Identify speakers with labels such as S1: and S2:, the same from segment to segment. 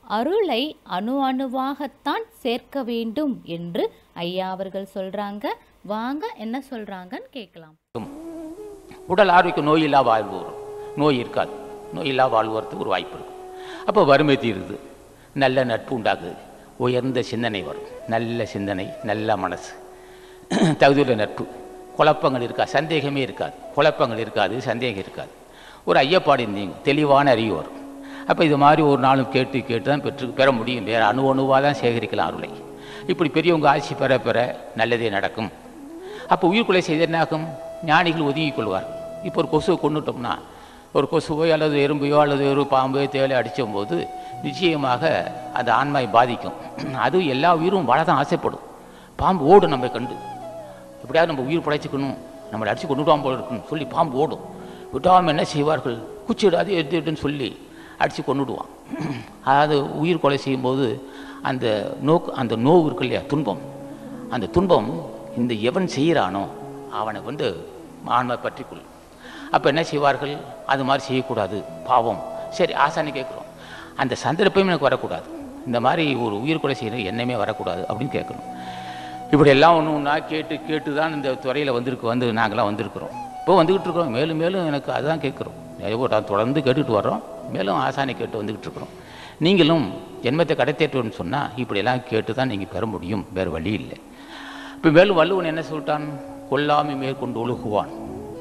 S1: அருளை அணு அணுவாகத்தான் சேர்க்க வேண்டும் என்று ஐயா அவர்கள் சொல்றாங்க வாங்க என்ன சொல்றாங்கன்னு கேட்கலாம்
S2: உடல் ஆரோக்கியம் நோய் இல்லா வாழ்வு வரும் நோய் இருக்காது நோய் இல்லா வாழ்வு வரத்துக்கு ஒரு வாய்ப்பு இருக்கும் அப்போ வறுமை தீருது நல்ல நட்பு உண்டாகுது உயர்ந்த சிந்தனை வரும் நல்ல சிந்தனை நல்ல மனசு தகுதியுள்ள நட்பு குழப்பங்கள் இருக்காது சந்தேகமே இருக்காது குழப்பங்கள் இருக்காது சந்தேகம் இருக்காது ஒரு ஐயப்பாடு இருந்தீங்க தெளிவான அறிவு வரும் அப்போ இது மாதிரி ஒரு நாளும் கேட்டு கேட்டு தான் பெற்று பெற முடியும் வேறு அணு அணுவாக தான் சேகரிக்கலாம் அருளை இப்படி பெரியவங்க ஆட்சி பெற பெற நல்லதே நடக்கும் அப்போ உயிர்கொலை செய்து என்னாகும் ஞானிகள் ஒதுங்கிக் கொள்வார்கள் இப்போ ஒரு கொசுவை கொண்டுட்டோம்னா ஒரு கொசுவோ அல்லது எறும்பையோ அல்லது ஒரு பாம்பையோ தேலை அடிச்சும் போது நிச்சயமாக அந்த ஆன்மாவை பாதிக்கும் அது எல்லா உயிரும் வாழ தான் ஆசைப்படும் பாம்பு ஓடும் நம்ம கண்டு எப்படியாவது நம்ம உயிர் படைச்சிக்கணும் நம்மளை அடித்து கொண்டுட்டான் போல இருக்குன்னு சொல்லி பாம்பு ஓடும் விட்டாமல் என்ன செய்வார்கள் குச்சிடாது எடுத்து எடுத்துன்னு சொல்லி அடித்து கொண்டுடுவான் அதாவது உயிர் கொலை செய்யும்போது அந்த நோக்கு அந்த நோவு இருக்கு இல்லையா துன்பம் அந்த துன்பம் இந்த எவன் செய்கிறானோ அவனை வந்து ஆன்மை பற்றி கொள்ளும் அப்போ என்ன செய்வார்கள் அது மாதிரி செய்யக்கூடாது பாவம் சரி ஆசானி கேட்குறோம் அந்த சந்தர்ப்பமே எனக்கு வரக்கூடாது இந்த மாதிரி ஒரு உயிர் கொலை செய்கிற எண்ணமே வரக்கூடாது அப்படின்னு கேட்கணும் இப்படி எல்லாம் ஒன்று ஒன்றா கேட்டு கேட்டு தான் இந்த துறையில் வந்திருக்கு வந்து நாங்களாம் வந்திருக்கிறோம் இப்போ வந்துக்கிட்டு இருக்கிறோம் மேலும் மேலும் எனக்கு அதுதான் கேட்குறோம் நான் தொடர்ந்து கேட்டுட்டு வர்றோம் மேலும் ஆசானை கேட்டு வந்துக்கிட்டு இருக்கிறோம் நீங்களும் ஜென்மத்தை கடைத்தேற்றோன்னு சொன்னால் இப்படியெல்லாம் கேட்டு தான் நீங்கள் பெற முடியும் வேறு வழி இல்லை இப்போ மேலும் வள்ளுவன் என்ன சொல்லிட்டான் கொல்லாமை மேற்கொண்டு ஒழுகுவான்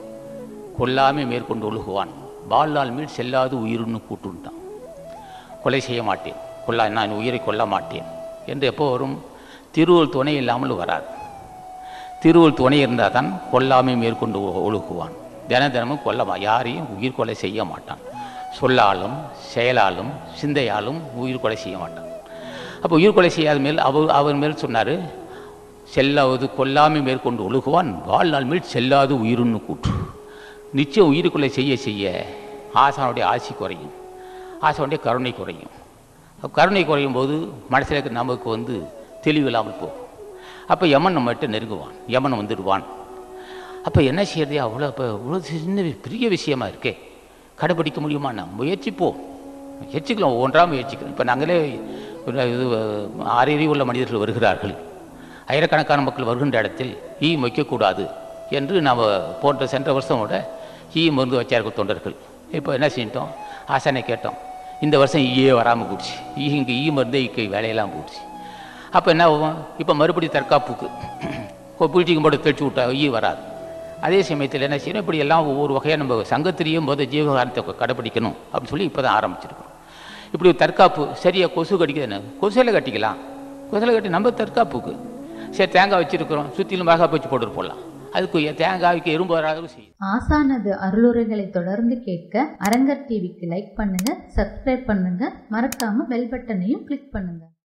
S2: கொல்லாமை மேற்கொண்டு ஒழுகுவான் வாழ்நாள் மீள் செல்லாது உயிர்னு கூட்டுட்டான் கொலை செய்ய மாட்டேன் கொல்லா நான் உயிரை கொல்ல மாட்டேன் என்று எப்போ வரும் திருவள் துணை இல்லாமல் வராது திருவள் துணை இருந்தால் தான் கொல்லாமை மேற்கொண்டு ஒ- ஒழுகுவான் தின தினமும் கொல்லமா யாரையும் உயிர் கொலை செய்ய மாட்டான் சொல்லாலும் செயலாலும் சிந்தையாலும் உயிர் கொலை செய்ய மாட்டான் அப்போ உயிர் கொலை செய்யாத மேல் அவர் அவர் மேல் சொன்னார் செல்லாவது கொல்லாமை மேற்கொண்டு ஒழுகுவான் வாழ்நாள் மேல் செல்லாது உயிருன்னு கூற்று நிச்சயம் உயிர் கொலை செய்ய செய்ய ஆசானுடைய ஆசி குறையும் ஆசானுடைய கருணை குறையும் அப்ப கருணை குறையும் போது மனசில் இருக்க நமக்கு வந்து தெளிவில்லாமல் போகும் அப்போ யமன் நம்மகிட்ட நெருங்குவான் யமன் வந்துடுவான் அப்போ என்ன செய்யறது அவ்வளோ இப்போ இவ்வளோ சின்ன வி- பெரிய விஷயமா இருக்கே கடைப்பிடிக்க முடியுமாண்ணா முயற்சிப்போம் முயற்சிக்கலாம் ஒவ்வொன்றா முயற்சிக்கிறோம் இப்போ நாங்களே ஒரு இது அறிவு உள்ள மனிதர்கள் வருகிறார்கள் ஆயிரக்கணக்கான மக்கள் வருகின்ற இடத்தில் ஈ வைக்கக்கூடாது என்று நாம் போன்ற சென்ற வருஷமோட ஈ மருந்து வச்சார்கள் தொண்டர்கள் இப்போ என்ன செஞ்சிட்டோம் ஆசானை கேட்டோம் இந்த வருஷம் ஈயே வராமல் போச்சு ஈ இங்கே ஈ மருந்து ஈக்கு வேலையெல்லாம் போச்சு அப்போ என்ன ஆகும் இப்போ மறுபடியும் தற்காப்புக்கு பிடிச்சிக்கும் போட்டு தெளிச்சு விட்டா ஈ வராது அதே சமயத்தில் என்ன செய்யணும் இப்படி எல்லாம் ஒவ்வொரு வகையாக நம்ம சங்கத்திலையும் போது ஜீவகாரத்தை கடைப்பிடிக்கணும் அப்படின்னு சொல்லி இப்போ தான் ஆரம்பிச்சிருக்கிறோம் இப்படி ஒரு தற்காப்பு சரியா கொசு கடிக்குது என்ன கொசுல கட்டிக்கலாம் கொசுல கட்டி நம்ம தற்காப்புக்கு சரி தேங்காய் வச்சிருக்கிறோம் சுற்றிலும் மிளகா வச்சு போட்டு போடலாம் அதுக்கு எ- தேங்காய்க்கு எறும்பு வராத செய்யும்
S3: ஆசானது அருளுரைகளை தொடர்ந்து கேட்க அரங்கர் டிவிக்கு லைக் பண்ணுங்க சப்ஸ்கிரைப் பண்ணுங்க மறக்காம பெல் பட்டனையும் கிளிக் பண்ணுங்க